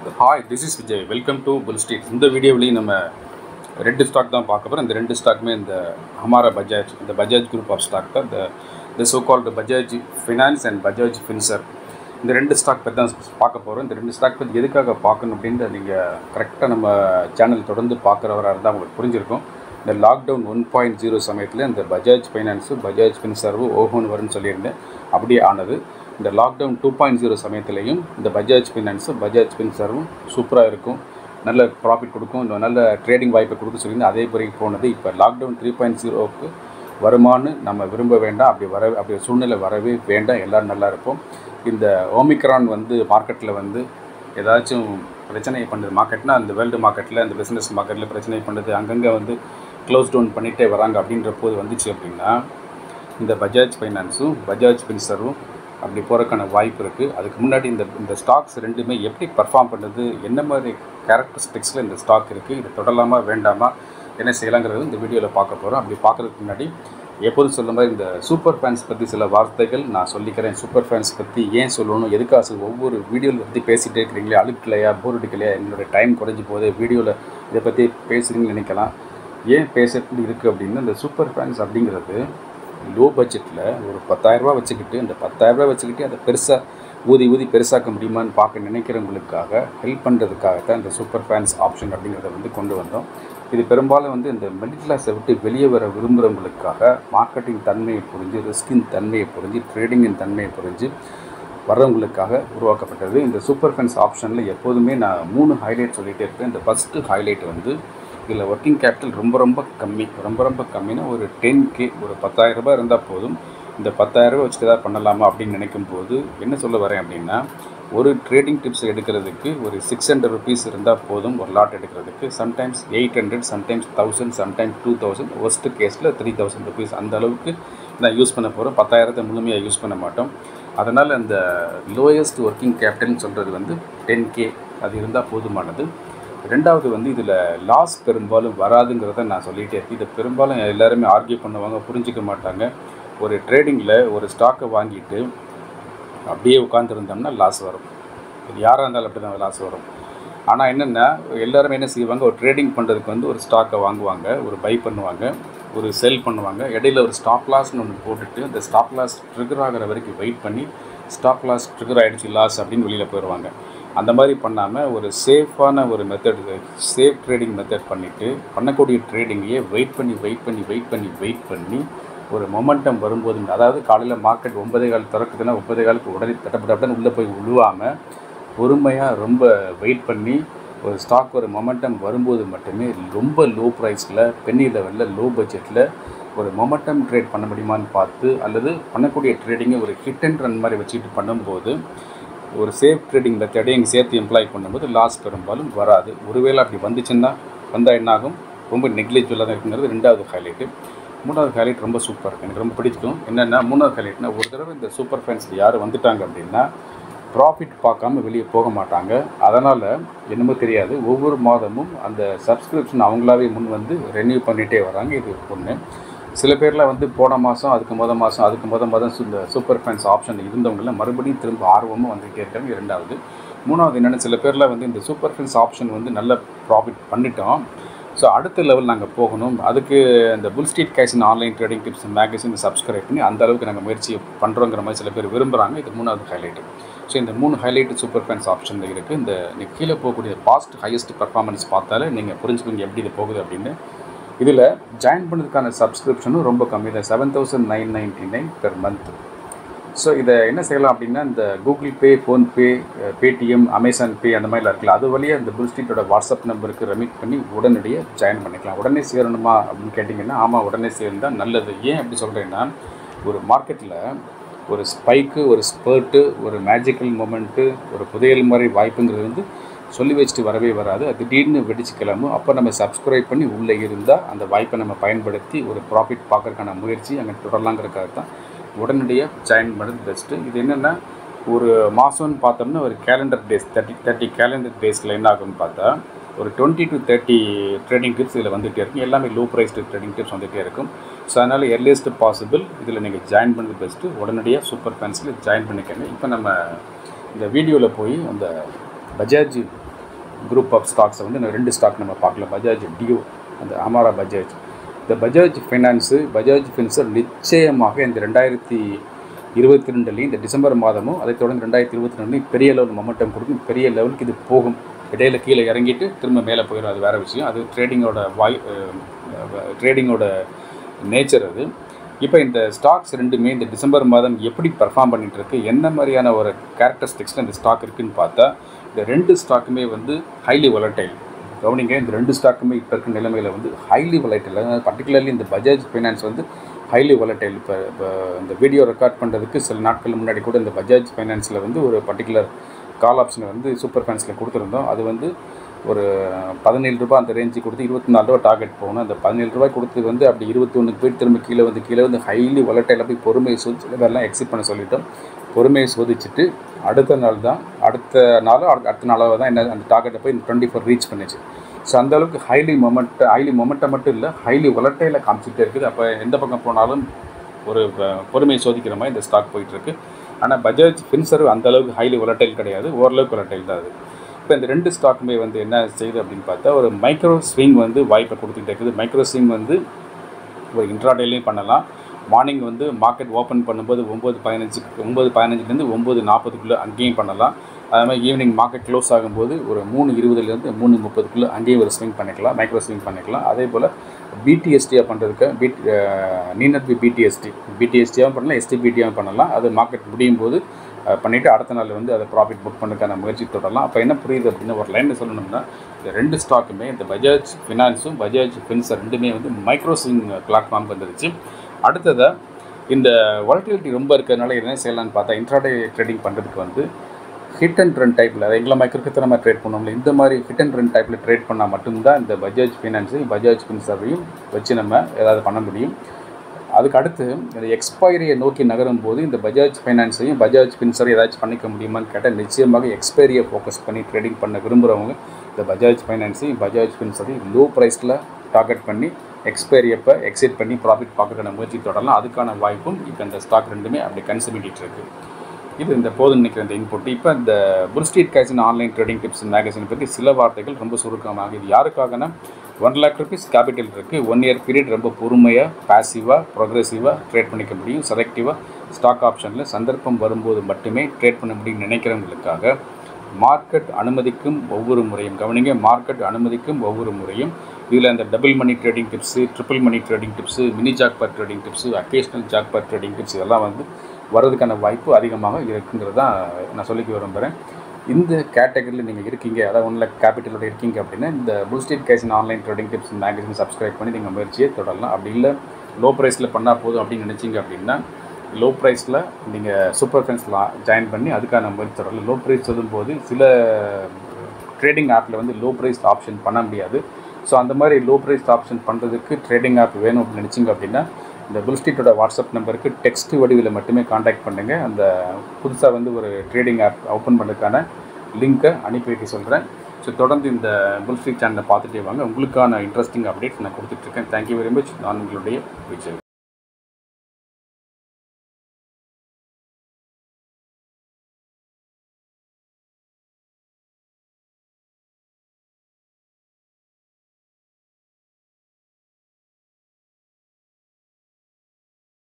hi this is Vijay welcome to bull street இந்த வீடியோவிலையும் நம்ம ரெண்டு ஸ்டாக் தான் பார்க்க போகிறோம் இந்த ரெண்டு ஸ்டாக்குமே இந்த ஹமாரா பஜாஜ் இந்த பஜாஜ் குரூப் ஆஃப் ஸ்டாக் தான் இந்த இந்த so called Bajaj finance and Bajaj Finserv இந்த ரெண்டு ஸ்டாக் பற்றி தான் பார்க்க போகிறோம் இந்த ரெண்டு ஸ்டாக் பற்றி எதுக்காக பார்க்கணும் அப்படின்ற நீங்கள் கரெக்டாக நம்ம சேனல் தொடர்ந்து பார்க்குறவராக இருந்தால் உங்களுக்கு புரிஞ்சிருக்கும் இந்த லாக்டவுன் ஒன் பாயிண்ட் ஜீரோ சமயத்தில் இந்த பஜாஜ் ஃபைனான்ஸு பஜாஜ் ஃபின்சர்வும் ஓஹோன் வரும்னு சொல்லியிருந்தேன் அப்படியே ஆனது இந்த லாக்டவுன் டூ பாயிண்ட் ஜீரோ சமயத்துலையும் இந்த பஜாஜ் ஃபினான்ஸு பஜாஜ் ஃபின்சர்வும் சூப்பராக இருக்கும் நல்ல ப்ராஃபிட் கொடுக்கும் இந்த நல்ல ட்ரேடிங் வாய்ப்பை கொடுக்க சொல்லி அதே பிறகு போனது இப்போ லாக்டவுன் த்ரீ பாயிண்ட் ஜீரோவுக்கு வருமானு நம்ம விரும்ப வேண்டாம் அப்படி வர அப்படி ஒரு சூழ்நிலை வரவே வேண்டாம் எல்லோரும் நல்லா இருப்போம் இந்த ஓமிக்ரான் வந்து மார்க்கெட்டில் வந்து ஏதாச்சும் பிரச்சனை பண்ணுது மார்க்கெட்னா அந்த வேர்ல்டு மார்க்கெட்டில் அந்த பிஸ்னஸ் மார்க்கெட்டில் பிரச்சனை பண்ணுது அங்கங்கே வந்து க்ளோஸ் டவுன் பண்ணிகிட்டே வராங்க அப்படின்ற போது வந்துச்சு அப்படின்னா இந்த பஜாஜ் ஃபைனான்ஸும் பஜாஜ் ஃபின்சரும் அப்படி போகிறதுக்கான வாய்ப்பு இருக்குது அதுக்கு முன்னாடி இந்த இந்த ஸ்டாக்ஸ் ரெண்டுமே எப்படி பர்ஃபார்ம் பண்ணுது என்ன மாதிரி கேரக்டரிஸ்டிக்ஸில் இந்த ஸ்டாக் இருக்குது இது தொடலாமா வேண்டாமா என்ன செய்யலாங்கிறது இந்த வீடியோவில் பார்க்க போகிறோம் அப்படி பார்க்குறதுக்கு முன்னாடி எப்போதும் சொல்ல மாதிரி இந்த சூப்பர் ஃபேன்ஸ் பற்றி சில வார்த்தைகள் நான் சொல்லிக்கிறேன் சூப்பர் ஃபேன்ஸ் பற்றி ஏன் சொல்லணும் எதுக்காக ஒவ்வொரு வீடியோவில் பற்றி பேசிகிட்டே இருக்கிறீங்களே அழுக்கலையா போர் அடிக்கலையா என்னோடய டைம் குறைஞ்சி போகுது வீடியோவில் இதை பற்றி பேசுகிறீங்கன்னு நினைக்கலாம் ஏன் பேசுறது இருக்குது அப்படின்னு இந்த சூப்பர் ஃபேன்ஸ் அப்படிங்கிறது லோ பட்ஜெட்டில் ஒரு பத்தாயிரரூபா வச்சுக்கிட்டு அந்த பத்தாயிரரூபா வச்சுக்கிட்டு அதை பெருசாக ஊதி ஊதி பெருசாக்க முடியுமான்னு பார்க்க நினைக்கிறவங்களுக்காக ஹெல்ப் பண்ணுறதுக்காக தான் இந்த சூப்பர் ஃபேன்ஸ் ஆப்ஷன் அப்படிங்கிறத வந்து கொண்டு வந்தோம் இது பெரும்பாலும் வந்து இந்த மிடில் கிளாஸை விட்டு வெளியே வர விரும்புகிறவங்களுக்காக மார்க்கெட்டிங் தன்மையை புரிஞ்சு ரிஸ்கின் தன்மையை புரிஞ்சு ட்ரேடிங்கின் தன்மையை புரிஞ்சு வர்றவங்களுக்காக உருவாக்கப்பட்டது இந்த சூப்பர் ஃபேன்ஸ் ஆப்ஷனில் எப்போதுமே நான் மூணு ஹைலைட் சொல்லிகிட்டே இருப்பேன் இந்த ஃபஸ்ட்டு ஹைலைட் வந்து இதில் ஒர்க்கிங் கேபிட்டல் ரொம்ப ரொம்ப கம்மி ரொம்ப ரொம்ப கம்மினா ஒரு டென் கே ஒரு பத்தாயிரம் ரூபாய் இருந்தால் போதும் இந்த பத்தாயிரம் ரூபாய் வச்சுட்டு ஏதாவது பண்ணலாமா அப்படின்னு நினைக்கும் போது என்ன சொல்ல வரேன் அப்படின்னா ஒரு ட்ரேடிங் டிப்ஸ் எடுக்கிறதுக்கு ஒரு சிக்ஸ் ஹண்ட்ரட் ருபீஸ் இருந்தால் போதும் ஒரு லாட் எடுக்கிறதுக்கு sometimes eight hundred sometimes thousand sometimes two thousand worst கேஸில் த்ரீ தௌசண்ட் ருபீஸ் அந்த அளவுக்கு நான் யூஸ் பண்ண போகிறோம் பத்தாயிரத்தை முழுமையாக யூஸ் பண்ண மாட்டோம் அதனால் அந்த லோயஸ்ட் ஒர்க்கிங் கேபிட்டல்னு சொல்கிறது வந்து டென் கே அது இருந்தால் போதுமானது ரெண்டாவது வந்து இதில் லாஸ் பெரும்பாலும் வராதுங்கிறத நான் சொல்லிகிட்டே இருக்கேன் இதை பெரும்பாலும் எல்லாருமே ஆர்கியூ பண்ணுவாங்க புரிஞ்சிக்க மாட்டாங்க ஒரு ட்ரேடிங்கில் ஒரு ஸ்டாக்கை வாங்கிட்டு அப்படியே உட்காந்துருந்தோம்னா லாஸ் வரும் இது யாராக இருந்தாலும் அப்படி தான் லாஸ் வரும் ஆனால் என்னென்னா எல்லாருமே என்ன செய்வாங்க ஒரு ட்ரேடிங் பண்ணுறதுக்கு வந்து ஒரு ஸ்டாக்கை வாங்குவாங்க ஒரு பை பண்ணுவாங்க ஒரு செல் பண்ணுவாங்க இடையில ஒரு ஸ்டாப் லாஸ்னு ஒன்று போட்டுட்டு அந்த ஸ்டாப் லாஸ் ட்ரிகர் ஆகிற வரைக்கும் வெயிட் பண்ணி ஸ்டாப் லாஸ் ட்ரிகர் ஆகிடுச்சு லாஸ் அப்படின்னு வெளியில் போயிடுவாங்க அந்த மாதிரி பண்ணாமல் ஒரு சேஃபான ஒரு மெத்தட் சேஃப் ட்ரேடிங் மெத்தட் பண்ணிவிட்டு பண்ணக்கூடிய ட்ரேடிங்கையே வெயிட் பண்ணி வெயிட் பண்ணி வெயிட் பண்ணி வெயிட் பண்ணி ஒரு மொமெண்டம் வரும்போது அதாவது காலையில் மார்க்கெட் ஒன்பதே கால் திறக்குதுன்னா ஒன்பதே காலுக்கு உடனே தட்டப்பட்டப்பட்டன்னு உள்ளே போய் விழுவாமல் பொறுமையாக ரொம்ப வெயிட் பண்ணி ஒரு ஸ்டாக் ஒரு மொமெண்டம் வரும்போது மட்டுமே ரொம்ப லோ ப்ரைஸில் பென்னி லெவலில் லோ பட்ஜெட்டில் ஒரு மொமெண்டம் ட்ரேட் பண்ண முடியுமான்னு பார்த்து அல்லது பண்ணக்கூடிய ட்ரேடிங்கை ஒரு ஹிட் அண்ட் ரன் மாதிரி வச்சுக்கிட்டு பண்ணும்போது ஒரு சேஃப் ட்ரேடிங் மெத்தடை இங்கே சேர்த்து எம்ப்ளாய் பண்ணும்போது லாஸ் பெரும்பாலும் வராது ஒருவேளை அப்படி வந்துச்சுன்னா வந்தால் என்னாகும் ரொம்ப நெக்லிஜிபிளாக தான் இருக்குங்கிறது ரெண்டாவது ஹைலைட்டு மூணாவது ஹைலைட் ரொம்ப சூப்பர் எனக்கு ரொம்ப பிடிக்கும் என்னென்னா மூணாவது ஹைலைட்னா ஒரு தடவை இந்த சூப்பர் ஃபேன்ஸில் யார் வந்துட்டாங்க அப்படின்னா ப்ராஃபிட் பார்க்காம வெளியே போக மாட்டாங்க அதனால் என்னமோ தெரியாது ஒவ்வொரு மாதமும் அந்த சப்ஸ்கிரிப்ஷன் அவங்களாவே முன் வந்து ரெனியூ பண்ணிகிட்டே வராங்க இது ஒன்று சில பேரில் வந்து போன மாதம் அதுக்கு மொதல் மாதம் அதுக்கு மொதல் மாதம் இந்த சூப்பர் ஃபேன்ஸ் ஆப்ஷன் இருந்தவங்கள மறுபடியும் திரும்ப ஆர்வமாக வந்துகிட்டே இருக்காங்க இரண்டாவது மூணாவது என்னென்னா சில பேரில் வந்து இந்த சூப்பர் ஃபேன்ஸ் ஆப்ஷன் வந்து நல்ல ப்ராஃபிட் பண்ணிட்டோம் ஸோ அடுத்த லெவல் நாங்கள் போகணும் அதுக்கு இந்த புல் ஸ்ட்ரீட் கேஷின் online trading tips magazine subscribe பண்ணி அந்த அளவுக்கு நாங்கள் முயற்சி பண்ணுறோங்கிற மாதிரி சில பேர் விரும்புகிறாங்க இது மூணாவது ஹைலைட்டு ஸோ இந்த மூணு ஹைலைட்டு சூப்பர் ஃபேன்ஸ் ஆப்ஷனில் இருக்குது இந்த நீங்கள் கீழே போகக்கூடிய பாஸ்ட் ஹையஸ்ட் பர்ஃபார்மன்ஸ் பார்த்தாலே நீங்கள் புரிஞ்சுக்கோங்க எப்படி இது போகுது அப்படின்னு இதில் ஜாயின் பண்ணதுக்கான சப்ஸ்கிரிப்ஷனும் ரொம்ப கம்மி தான் seven thousand nine ninety nine per month so இதை என்ன செய்யலாம் அப்படின்னா இந்த Google Pay PhonePe Paytm Amazon Pay அந்த மாதிரிலாம் இருக்குல்ல அது வழியாக இந்த புல் ஸ்ட்ரீட்டோட வாட்ஸ்அப் நம்பருக்கு ரெமிட் பண்ணி உடனடியாக ஜாயின் பண்ணிக்கலாம் உடனே சேரணுமா அப்படின்னு கேட்டிங்கன்னா ஆமாம் உடனே சேர்ந்தால் நல்லது ஏன் அப்படி சொல்கிறேன்னா ஒரு மார்க்கெட்டில் ஒரு ஸ்பைக்கு ஒரு ஸ்பர்ட்டு ஒரு மேஜிக்கல் மூமெண்ட்டு ஒரு புதையல் மாதிரி வாய்ப்புங்கிறது வந்து சொல்லி வச்சுட்டு வரவே வராது அது திடீர்னு வெடிச்சு கிளம்பும் அப்போ நம்ம சப்ஸ்கிரைப் பண்ணி உள்ளே இருந்தால் அந்த வாய்ப்பை நம்ம பயன்படுத்தி ஒரு ப்ராஃபிட் பார்க்கறதுக்கான முயற்சி அங்கே தொடரலாங்கிறதுக்காக தான் உடனடியாக ஜாயின் பண்ணுறது பெஸ்ட்டு இது என்னென்னா ஒரு மாதம்னு பார்த்தோம்னா ஒரு calendar days thirty thirty calendar டேஸில் என்ன ஆகும்னு பார்த்தா ஒரு twenty to thirty trading tips இதில் வந்துகிட்டே இருக்கும் எல்லாமே லோ ப்ரைஸ்டு ட்ரேடிங் டிப்ஸ் வந்துகிட்டே இருக்கும் ஸோ அதனால் எர்லியஸ்ட் பாசிபிள் இதில் நீங்கள் ஜாயின் பண்ணுறது பெஸ்ட்டு உடனடியாக சூப்பர் ஃபேன்ஸில் ஜாயின் பண்ணிக்கங்க இப்போ நம்ம இந்த வீடியோவில் போய் அந்த பஜாஜ் குரூப் ஆஃப் ஸ்டாக்ஸை வந்து இன்னும் ரெண்டு ஸ்டாக் நம்ம பார்க்கலாம் பஜாஜ் டியோ அந்த அமாரா பஜாஜ் இந்த பஜாஜ் ஃபைனான்ஸு பஜாஜ் ஃபின்சர் நிச்சயமாக இந்த ரெண்டாயிரத்தி இருபத்தி ரெண்டுலேயும் இந்த டிசம்பர் மாதமும் அதை தொடர்ந்து ரெண்டாயிரத்தி இருபத்தி ரெண்டுலையும் பெரிய லெவல் மொமெண்டம் கொடுக்கும் பெரிய லெவலுக்கு இது போகும் இடையில கீழே இறங்கிட்டு திரும்ப மேலே போயிடும் அது வேறு விஷயம் அது ட்ரேடிங்கோட வாய் ட்ரேடிங்கோட நேச்சர் அது இப்போ இந்த ஸ்டாக்ஸ் ரெண்டுமே இந்த டிசம்பர் மாதம் எப்படி பர்ஃபார்ம் பண்ணிட்டு இருக்கு என்ன மாதிரியான ஒரு கேரக்டரிஸ்டிக்ஸில் இந்த ஸ்டாக் இருக்குன்னு பார்த்தா இந்த ரெண்டு ஸ்டாக்குமே வந்து ஹைலி volatile கவனிங்க இந்த ரெண்டு ஸ்டாக்குமே இப்போ இருக்க நிலைமையில் வந்து ஹைலி volatile பர்டிகுலர்லி இந்த பஜாஜ் ஃபைனான்ஸ் வந்து ஹைலி volatile இப்போ இப்போ இந்த வீடியோ ரெக்கார்ட் பண்ணுறதுக்கு சில நாட்கள் முன்னாடி கூட இந்த பஜாஜ் ஃபைனான்ஸில் வந்து ஒரு பர்டிகுலர் கால் ஆப்ஷனை வந்து சூப்பர் ஃபேன்ஸில் கொடுத்துருந்தோம் அது வந்து ஒரு பதினேழு ரூபாய் அந்த ரேஞ்சு கொடுத்து இருபத்தி நாலு ரூபா டார்கெட் போகணும் அந்த பதினேழு ரூபாய் கொடுத்தது வந்து அப்படி இருபத்தொன்னுக்கு போய் திரும்ப கீழே வந்து கீழே வந்து ஹைலி வளட்டையில் போய் பொறுமையை சோதிச்சு இதெல்லாம் எக்ஸிட் பண்ண சொல்லிட்டோம் பொறுமையை சோதிச்சுட்டு அடுத்த நாள் தான் அடுத்த நாளோ அடுத்த அடுத்த நாளாக தான் என்ன அந்த டார்கெட்டை போய் டுவெண்ட்டி ஃபோர் ரீச் பண்ணிச்சு ஸோ அந்த அளவுக்கு ஹைலி மொமெண்ட் ஹைலி மொமெண்ட்டை மட்டும் இல்லை ஹைலி வளட்டையில் காமிச்சிட்டே இருக்குது அப்போ எந்த பக்கம் போனாலும் ஒரு ப- பொறுமையை சோதிக்கிற மாதிரி இந்த ஸ்டாக் போயிட்டுருக்கு ஆனால் பஜாஜ் ஃபின்சர் அந்த அளவுக்கு ஹைலி volatile கிடையாது ஓரளவுக்கு volatile தான் அது இப்போ இந்த ரெண்டு ஸ்டாக்குமே வந்து என்ன செய்யுது அப்படின்னு பார்த்தா ஒரு மைக்ரோ ஸ்விங் வந்து வாய்ப்பை கொடுத்துக்கிட்டே இருக்குது மைக்ரோ ஸ்விங் வந்து ஒரு இன்ட்ராடேலையும் பண்ணலாம் மார்னிங் வந்து மார்க்கெட் ஓப்பன் பண்ணும்போது ஒம்பது பதினஞ்சுக்கு ஒம்பது பதினஞ்சுலேருந்து ஒம்பது நாற்பதுக்குள்ளே அங்கேயும் பண்ணலாம் அதே மாதிரி ஈவினிங் மார்க்கெட் க்ளோஸ் ஆகும்போது ஒரு மூணு இருபதுலேருந்து மூணு முப்பதுக்குள்ளே அங்கேயும் ஒரு ஸ்விங் பண்ணிக்கலாம் மைக்ரோ ஸ்விங் பண்ணிக்கலாம் அதே போல் பிடிஎஸ்டியாக பண்ணுறதுக்கு பிட் நீனட் பி பிடிஎஸ்டி பிடிஎஸ்டியாகவும் பண்ணலாம் எஸ்டிபிடியாகவும் பண்ணலாம் அது மார்க்கெட் முடியும் போது அஹ், பண்ணிவிட்டு அடுத்த நாள் வந்து அதை ப்ராஃபிட் புக் பண்ணுறதுக்கான முயற்சி தொடரலாம் அப்போ என்ன புரியுது அப்படின்னு ஒரு லைனில் சொல்லணும்னா இந்த ரெண்டு ஸ்டாக்குமே இந்த பஜாஜ் ஃபினான்ஸும் பஜாஜ் ஃபின்சர் ரெண்டுமே வந்து மைக்ரோ ஸ்விங் பிளாட்ஃபார்ம் வந்துருச்சு அடுத்ததாக இந்த வாலட்டிலிட்டி ரொம்ப இருக்கிறதுனால என்ன செய்யலாம்னு பார்த்தா இன்ட்ராடே ட்ரேடிங் பண்ணுறதுக்கு வந்து ஹிட் அண்ட் ரன் டைப்பில் அதை எங்களை மைக்ரோக்கு நம்ம ட்ரேட் பண்ணோம்ல இந்த மாதிரி ஹிட் அண்ட் ரன் டைப்பில் ட்ரேட் பண்ணால் மட்டும்தான் இந்த பஜாஜ் ஃபைனான்ஸையும் பஜாஜ் ஃபின்சரையும் வச்சு நம்ம ஏதாவது பண்ண முடியும் அதுக்கு அடுத்து இந்த எக்ஸ்பைரியை நோக்கி நகரும் போது இந்த பஜாஜ் ஃபைனான்ஸையும் பஜாஜ் ஃபின்சரை ஏதாச்சும் பண்ணிக்க முடியுமான்னு கேட்டால் நிச்சயமாக எக்ஸ்பைரியை ஃபோக்கஸ் பண்ணி ட்ரேடிங் பண்ண விரும்புகிறவங்க இந்த பஜாஜ் ஃபைனான்ஸையும் பஜாஜ் ஃபின்சரையும் லோ ப்ரைஸில் டார்கெட் பண்ணி எக்ஸ்பைரி அப்போ எக்ஸிட் பண்ணி ப்ராஃபிட் பார்க்கறதுக்கான முயற்சி தொடரலாம் அதுக்கான வாய்ப்பும் இப்போ இந்த ஸ்டாக் ரெண்டுமே அப்படி கன்சிமிட்டிட்டு இருக்கு இது இந்த போதும் நினைக்கிற இந்த இன்புட் இப்போ இந்த புல் ஸ்ட்ரீட் கேசின் ஆன்லைன் ட்ரேடிங் டிப்ஸ் மேகசின் பற்றி சில வார்த்தைகள் ரொம்ப சுருக்கமாக இது யாருக்காகனா ஒன் லேக் ருபீஸ் கேபிட்டல் இருக்குது ஒன் இயர் பீரியட் ரொம்ப பொறுமையாக பாசிவாக ப்ரொக்ரெசிவாக ட்ரேட் பண்ணிக்க முடியும் செலக்டிவாக ஸ்டாக் ஆப்ஷனில் சந்தர்ப்பம் வரும்போது மட்டுமே ட்ரேட் பண்ண முடியும்னு நினைக்கிறவங்களுக்காக மார்க்கெட் அனுமதிக்கும் ஒவ்வொரு முறையும் கவனிங்க மார்க்கெட் அனுமதிக்கும் ஒவ்வொரு முறையும் இதில் அந்த double money trading tips triple money trading tips mini jackpot trading tips occasional jackpot trading tips இதெல்லாம் வந்து வர்றதுக்கான வாய்ப்பு அதிகமாக இருக்குங்கிறது தான் நான் சொல்லிக்க விரும்புகிறேன் இந்த கேட்டகரியில் நீங்கள் இருக்கீங்க அதாவது ஒன் லேக் கேபிட்டலோட இருக்கீங்க அப்படின்னா இந்த புல் ஸ்ட்ரீட் கேசின் online trading tips magazine subscribe பண்ணி நீங்கள் முயற்சியை தொடரலாம் அப்படி இல்லை லோ ப்ரைஸில் பண்ணால் போதும் அப்படின்னு நினச்சிங்க அப்படின்னா லோ ப்ரைஸில் நீங்கள் சூப்பர் ஃபென்ஸில் ஜாயின் பண்ணி அதுக்கான முயற்சி தொடரலாம் லோ ப்ரைஸ் சொல்லும்போது சில ட்ரேடிங் ஆப்பில் வந்து லோ ப்ரைஸ் ஆப்ஷன் பண்ண முடியாது ஸோ அந்த மாதிரி லோ ப்ரைஸ் ஆப்ஷன் பண்ணுறதுக்கு ட்ரேடிங் ஆப் வேணும் அப்படின்னு நினச்சிங்க அப்படின்னா இந்த புல்ஸ்ட்ரீட்டோட வாட்ஸ்அப் நம்பருக்கு டெக்ஸ்ட் வடிவில் மட்டுமே காண்டாக்ட் பண்ணுங்கள் அந்த புதுசாக வந்து ஒரு ட்ரேடிங் ஆப் ஓப்பன் பண்ணுறதுக்கான லிங்க்கை அனுப்பி வைக்க சொல்கிறேன் ஸோ தொடர்ந்து இந்த புல்ஸ்ட்ரீட் சேனலை பார்த்துட்டே வாங்க உங்களுக்கான இன்ட்ரெஸ்டிங் அப்டேட்ஸ் நான் கொடுத்துட்ருக்கேன் தேங்க்யூ வெரி மச் நான் உங்களுடைய விஜய்